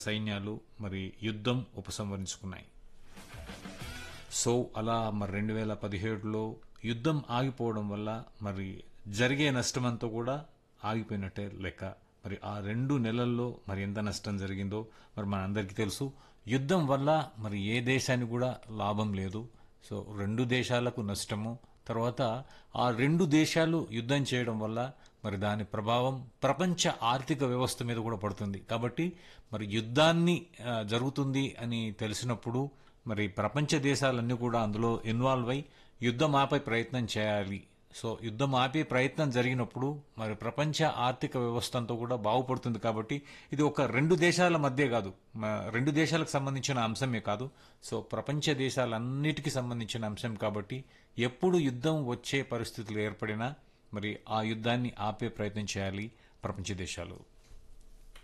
సైన్యాలు మరి యుద్ధం ఉపసంహరించుకున్నాయి సో అలా మరి రెండు వేల పదిహేడులో యుద్ధం ఆగిపోవడం వల్ల మరి జరిగే నష్టమంతా కూడా ఆగిపోయినట్టే లెక్క మరి ఆ రెండు నెలల్లో మరి ఎంత నష్టం జరిగిందో మరి మనందరికీ తెలుసు యుద్ధం వల్ల మరి ఏ దేశానికి కూడా లాభం లేదు సో రెండు దేశాలకు నష్టము తర్వాత ఆ రెండు దేశాలు యుద్ధం చేయడం వల్ల మరి దాని ప్రభావం ప్రపంచ ఆర్థిక వ్యవస్థ మీద కూడా పడుతుంది కాబట్టి మరి యుద్ధాన్ని ఆ, జరుగుతుంది అని తెలిసినప్పుడు మరి ప్రపంచ దేశాలన్నీ కూడా అందులో ఇన్వాల్వ్ అయి యుద్ధం ఆపే ప్రయత్నం చేయాలి సో యుద్ధం ఆపే ప్రయత్నం జరిగినప్పుడు మరి ప్రపంచ ఆర్థిక వ్యవస్థ అంతా కూడా బాగుపడుతుంది కాబట్టి ఇది ఒక రెండు దేశాల మధ్య కాదు మ- రెండు దేశాలకు సంబంధించిన అంశమే కాదు సో ప్రపంచ దేశాలన్నిటికీ సంబంధించిన అంశం కాబట్టి ఎప్పుడు యుద్ధం వచ్చే పరిస్థితులు ఏర్పడినా మరి ఆ యుద్ధాన్ని ఆపే ప్రయత్నం చేయాలి ప్రపంచ దేశాలు